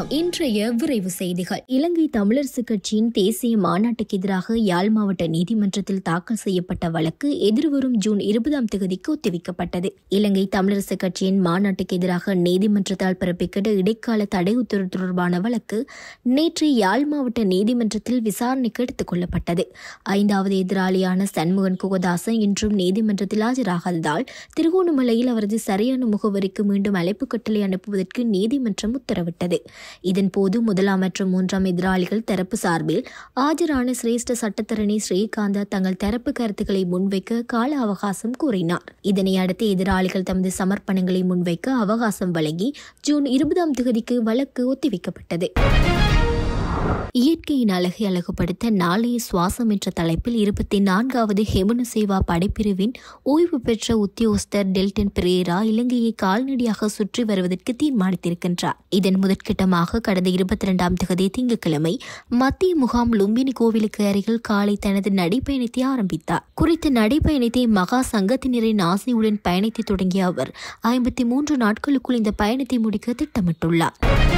வணக்கம் இன்றைய விரைவு செய்திகள் இலங்கை தமிழரசு கட்சியின் தேசிய மாநாட்டுக்கு எதிராக யாழ் மாவட்ட நீதிமன்றத்தில் தாக்கல் செய்யப்பட்ட வழக்கு எதிர்வரும் ஜூன் இருபதாம் தேதிக்கு ஒத்திவைக்கப்பட்டது இலங்கை தமிழரசு கட்சியின் மாநாட்டுக்கு எதிராக நீதிமன்றத்தால் பிறப்பிக்கப்பட்ட இடைக்கால தடை உத்தரவு தொடர்பான வழக்கு நேற்று யாழ் மாவட்ட நீதிமன்றத்தில் விசாரணைக்கு எடுத்துக் கொள்ளப்பட்டது ஐந்தாவது எதிராளியான சண்முகன் குகதாசன் இன்றும் நீதிமன்றத்தில் ஆஜராகாததால் திருகோணமலையில் அவரது சரியான முகவரிக்கு மீண்டும் அழைப்பு கட்டளை அனுப்புவதற்கு நீதிமன்றம் உத்தரவிட்டது இதன்போது முதலாம் மற்றும் மூன்றாம் எதிராளிகள் தரப்பு சார்பில் ஆஜரான சிரேஷ்ட சட்டத்தரணி ஸ்ரீகாந்தா தங்கள் தரப்பு கருத்துக்களை முன்வைக்க கால அவகாசம் கூறினார் இதனை அடுத்து எதிராளிகள் தமது சமர்ப்பணங்களை முன்வைக்க அவகாசம் வழங்கி ஜூன் இருபதாம் தேதிக்கு வழக்கு ஒத்திவைக்கப்பட்டது இயற்கையின் அழகை அழகுபடுத்த நாளைய சுவாசம் என்ற தலைப்பில் இருபத்தி நான்காவது ஹெமனு சேவா படைப்பிரிவின் ஓய்வு பெற்ற உத்தியோகஸ்தர் டெல்டன் பிரேரா இலங்கையை கால்நடையாக சுற்றி வருவதற்கு தீர்மானித்திருக்கின்றார் இதன் முதற்கட்டமாக கடந்த இருபத்தி இரண்டாம் தேதி திங்கட்கிழமை மத்திய முகாம் லும்பினி கோவிலுக்கு அருகில் காலை தனது நடைப்பயணத்தை ஆரம்பித்தார் குறித்த நடைப்பயணத்தை மகா சங்கத்தினரின் ஆசையுடன் பயணித்து தொடங்கிய அவர் ஐம்பத்தி மூன்று நாட்களுக்குள் இந்த பயணத்தை முடிக்க திட்டமிட்டுள்ளார்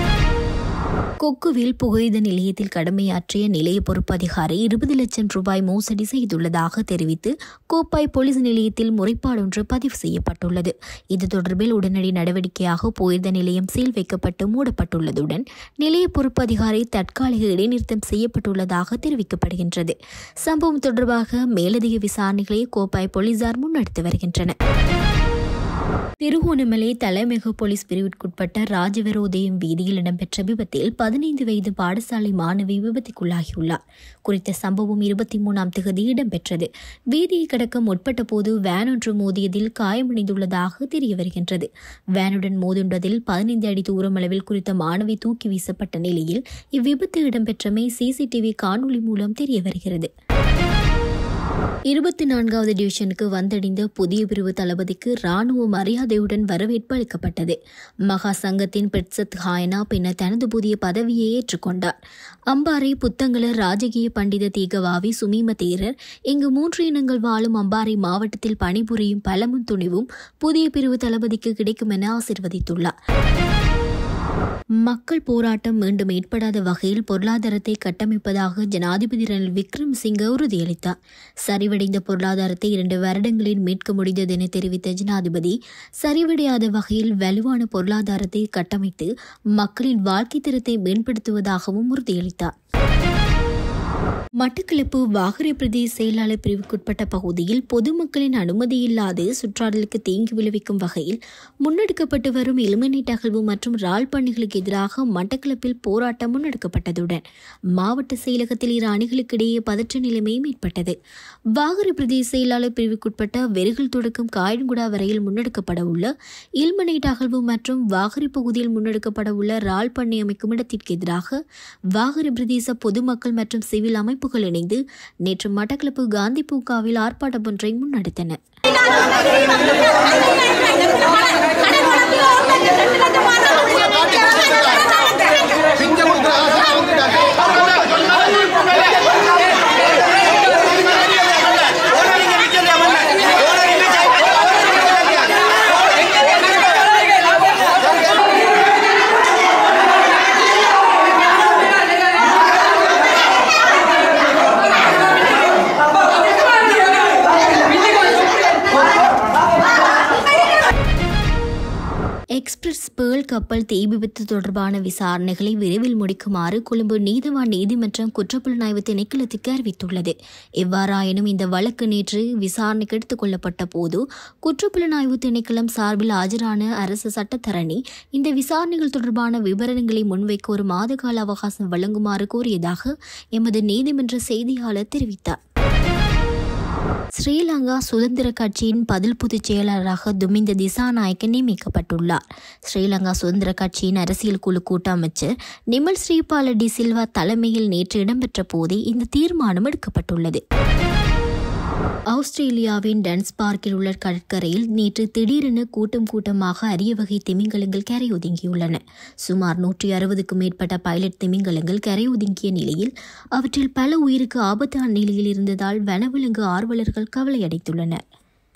கொக்குவில் புகையித நிலையத்தில் கடமையாற்றிய நிலைய பொறுப்பு அதிகாரி இருபது லட்சம் ரூபாய் மோசடி செய்துள்ளதாக தெரிவித்து கோப்பாய் போலீஸ் நிலையத்தில் முறைப்பாடு ஒன்று பதிவு செய்யப்பட்டுள்ளது இது தொடர்பில் உடனடி நடவடிக்கையாக புகையித நிலையம் சீல் வைக்கப்பட்டு மூடப்பட்டுள்ளதுடன் நிலைய பொறுப்பு அதிகாரி தற்காலிக இடைநிறுத்தம் செய்யப்பட்டுள்ளதாக தெரிவிக்கப்படுகின்றது சம்பவம் தொடர்பாக மேலதிக விசாரணைகளை கோப்பாய் போலீசார் முன்னெடுத்து வருகின்றனர் திருகோணமலை தலைமையக போலீஸ் பிரிவிற்குட்பட்ட ராஜவரோதயம் வீதியில் இடம்பெற்ற விபத்தில் பதினைந்து வயது பாடசாலை மாணவி விபத்துக்குள்ளாகியுள்ளார் குறித்த சம்பவம் இருபத்தி மூணாம் தேதி இடம்பெற்றது வீதியை கடக்க முற்பட்ட போது வேன் ஒன்று மோதியதில் காயமடைந்துள்ளதாக தெரிய வருகின்றது வேனுடன் மோதுண்டதில் பதினைந்து அடி தூரம் அளவில் குறித்த மாணவி தூக்கி வீசப்பட்ட நிலையில் இவ்விபத்து இடம்பெற்றமை சிசிடிவி காணொலி மூலம் தெரிய வருகிறது இருபத்தி நான்காவது டிவிஷனுக்கு வந்தடைந்த புதிய பிரிவு தளபதிக்கு ராணுவ மரியாதையுடன் வரவேற்பு அளிக்கப்பட்டது மகா சங்கத்தின் பெட்சத் ஹாயனா பின்னர் தனது புதிய பதவியை ஏற்றுக்கொண்டார் அம்பாறை புத்தங்கல ராஜகீய பண்டித தீகவாவி சுமீம தேரர் இங்கு மூன்று இனங்கள் வாழும் அம்பாறை மாவட்டத்தில் பணிபுரியும் பலமும் துணிவும் புதிய பிரிவு தளபதிக்கு கிடைக்கும் என ஆசிர்வதித்துள்ளார் மக்கள் போராட்டம் மீண்டும் ஏற்படாத வகையில் பொருளாதாரத்தை கட்டமைப்பதாக ஜனாதிபதி ரணில் விக்ரம் சிங்க உறுதியளித்தார் சரிவடைந்த பொருளாதாரத்தை இரண்டு வருடங்களில் மீட்க முடிந்தது என தெரிவித்த ஜனாதிபதி சரிவடையாத வகையில் வலுவான பொருளாதாரத்தை கட்டமைத்து மக்களின் வாழ்க்கை தரத்தை மேம்படுத்துவதாகவும் உறுதியளித்தார் மட்டக்களப்பு வாகரை பிரதேச செயலாளர் பிரிவுக்குட்பட்ட பகுதியில் பொதுமக்களின் அனுமதி இல்லாது சுற்றாடலுக்கு தீங்கு விளைவிக்கும் வகையில் முன்னெடுக்கப்பட்டு வரும் இலுமினேட் அகழ்வு மற்றும் ரால் பணிகளுக்கு எதிராக மட்டக்களப்பில் போராட்டம் முன்னெடுக்கப்பட்டதுடன் மாவட்ட செயலகத்தில் இரு அணிகளுக்கிடையே பதற்ற நிலைமையும் ஏற்பட்டது வாகரை பிரதேச செயலாளர் பிரிவுக்குட்பட்ட வெறுகள் தொடக்கம் காயன்குடா வரையில் முன்னெடுக்கப்பட உள்ள இல்மனேட் அகழ்வு மற்றும் வாகரை பகுதியில் முன்னெடுக்கப்பட உள்ள ரால் பண்ணை அமைக்கும் இடத்திற்கு எதிராக வாகரை பிரதேச பொதுமக்கள் மற்றும் சிவில் அமைப்பு அமைப்புகள் இணைந்து நேற்று மட்டக்களப்பு காந்தி பூங்காவில் ஆர்ப்பாட்டம் ஒன்றை முன்னெடுத்தனர் எக்ஸ்பிரஸ் பேர்ல் கப்பல் தீ விபத்து தொடர்பான விசாரணைகளை விரைவில் முடிக்குமாறு கொழும்பு நீதவான் நீதிமன்றம் குற்றப்புலனாய்வு திணைக்களத்துக்கு அறிவித்துள்ளது எவ்வாறாயினும் இந்த வழக்கு நேற்று விசாரணைக்கு எடுத்துக் கொள்ளப்பட்ட போது குற்றப்புலனாய்வு திணைக்களம் சார்பில் ஆஜரான அரசு சட்டத்தரணி இந்த விசாரணைகள் தொடர்பான விவரங்களை முன்வைக்க ஒரு மாத கால அவகாசம் வழங்குமாறு கோரியதாக எமது நீதிமன்ற செய்தியாளர் தெரிவித்தார் ஸ்ரீலங்கா சுதந்திர கட்சியின் பதில் பொதுச் செயலாளராக துமிந்த திசாநாயக்க நியமிக்கப்பட்டுள்ளார் ஸ்ரீலங்கா சுதந்திர கட்சியின் அரசியல் குழு கூட்ட அமைச்சர் நிமல் ஸ்ரீபால டி சில்வா தலைமையில் நேற்று இடம்பெற்ற போதே இந்த தீர்மானம் எடுக்கப்பட்டுள்ளது ஆஸ்திரேலியாவின் டன்ஸ் பார்க்கில் உள்ள கடற்கரையில் நேற்று திடீரென கூட்டம் கூட்டமாக அரிய வகை திமிங்கலங்கள் கரை ஒதுங்கியுள்ளன சுமார் நூற்றி அறுபதுக்கும் மேற்பட்ட பைலட் திமிங்கலங்கள் கரை ஒதுங்கிய நிலையில் அவற்றில் பல உயிருக்கு ஆபத்தான நிலையில் இருந்ததால் வனவிலங்கு ஆர்வலர்கள் கவலையடைந்துள்ளனர்